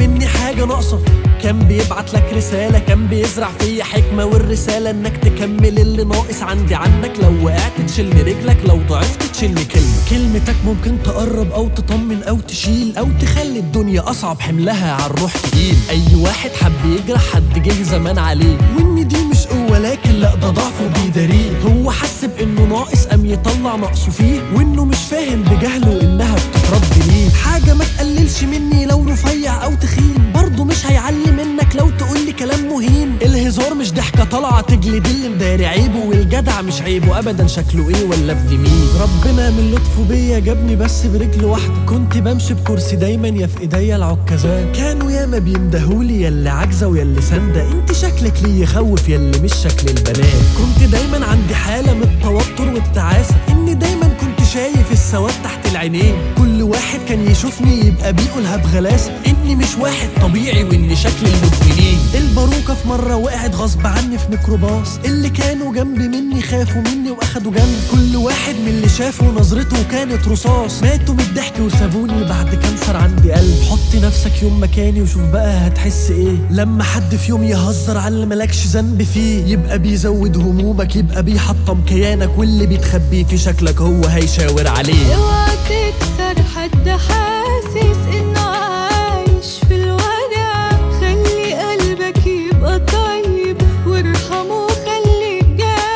مني حاجة ناقصة كان بيبعت لك رسالة كان بيزرع فيا حكمة والرسالة انك تكمل اللي ناقص عندي عنك لو وقعت تشيلني رجلك لو ضعفت تشيلني كلمة كلمتك ممكن تقرب او تطمن او تشيل او تخلي الدنيا اصعب حملها على الروح تقيل اي واحد حب يجرح حد جه زمان عليه وان دي مش قوة لكن لا ده ضعفه بيداريه هو حس بانه ناقص قام يطلع نقصه فيه وانه مش فاهم بجهله انها بتترد ليه حاجة ما تقللش مني لو رفيع او تخين برضه مش هيعلي منك لو تقولي كلام مهين الهزار مش ضحكة طالعة تجلد اللي مداري عيبه والجدع مش عيبه ابدا شكله ايه ولا ابن مين ربنا من لطفه بيا جابني بس برجل واحدة كنت بمشي بكرسي دايما يا في ايديا العكازات كانوا ياما بيندهولي ياللي عاجزة وياللي ساندة انت شكلك ليه يخوف ياللي مش شكل البنات كنت دايما عندي حالة من التوتر والتعاسة اني دايما كنت شايف السواد تحت العينين كل واحد كان يشوفني يبقى بيقولها بغلاسة اني مش واحد طبيعي واني شكل المدمنين الباروكة في مرة وقعت غصب عني في ميكروباص اللي كانوا جنب مني خافوا مني واخدوا جنب كل واحد من اللي شافه نظرته كانت رصاص ماتوا من الضحك وسابوني بعد كانسر عندي قلب حط نفسك يوم مكاني وشوف بقى هتحس ايه لما حد في يوم يهزر على اللي ملكش ذنب فيه يبقى بيزود همومك يبقى بيحطم كيانك واللي بيتخبي في شكلك هو هيشاور عليه اوعى تكسر حد حاسس انه عايش في الوجع خلي قلبك يبقى طيب وارحمه خليك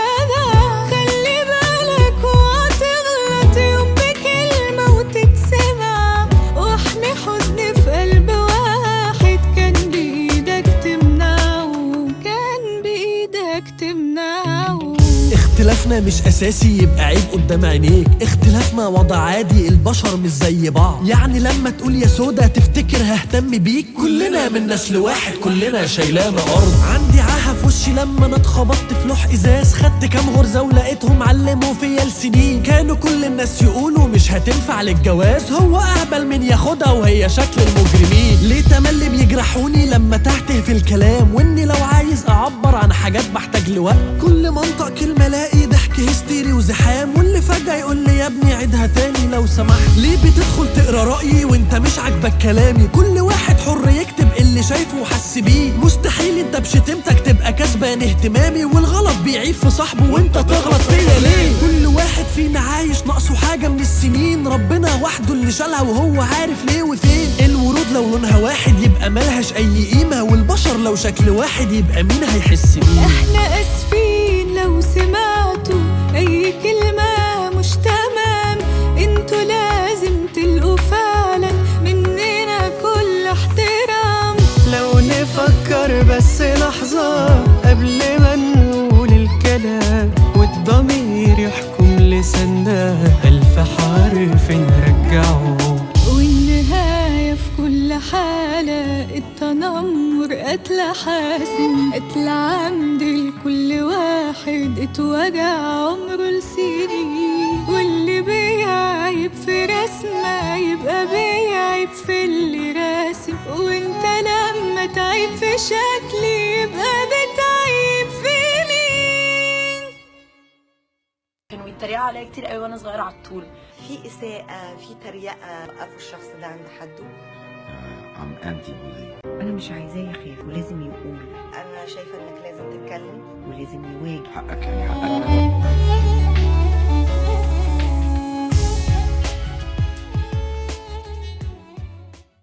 جدع خلي بالك وهتغلط يوم بكلمة وتتسمع واحمي حزن في قلب واحد كان بإيدك تمنعه كان بإيدك تمنعه اختلافنا مش اساسي يبقى عيب قدام عينيك اختلافنا وضع عادي البشر مش زي بعض يعني لما تقول يا سودا تفتكر ههتم بيك كلنا من نسل واحد كلنا شايلانا ارض عندي عاهه في وشي لما انا اتخبطت في لوح ازاز خدت كام غرزه ولقيتهم علموا فيا السنين كانوا كل الناس يقولوا مش هتنفع للجواز هو اهبل من ياخدها وهي شكل المجرمين ليه تملي بيجرحوني لما تهته في الكلام واني لو عايز اعبر عن حاجات بحتاج لوقت كل ما انطق كلمه الاقي ضحك هستيري وزحام واللي فجاه يقول لي يا ابني عيدها تاني لو سمحت ليه بتدخل تقرا رايي وانت مش عاجبك كلامي كل واحد حر يكتب اللي شايفه وحس بيه مستحيل انت بشتمتك تبقى كسبان اهتمامي والغلط بيعيب في صاحبه وانت تغلط فيا ليه كل واحد فينا عايش ناقصه حاجه من السنين ربنا وحده اللي شالها وهو عارف ليه وفين الورود لو لونها واحد يبقى ملهاش اي قيمه والبشر لو شكل واحد يبقى مين هيحس بيه احنا اسفين لو سمعتوا اي كلمة مش تمام انتوا لازم تلقوا فعلا مننا كل احترام لو نفكر بس لحظة قبل ما نقول الكلام والضمير يحكم لساننا ألف حرف نرجعه والنهاية في كل حالة التنمر قتل حاسم قتل عمد لكل واحد اتوجع عمره لسنين واللي بيعيب في رسمة يبقى بيعيب في اللي راسم وانت لما تعيب في شكلي يبقى بتعيب في مين كانوا بيتريقوا عليا كتير قوي وانا صغيره على الطول في إساءة في تريقة وقفوا الشخص ده عند حده I'm anti-bullying. انا مش عايزاه يخاف ولازم يقول أنا شايفة إنك لازم تتكلم ولازم يواجه حقك يعني حقك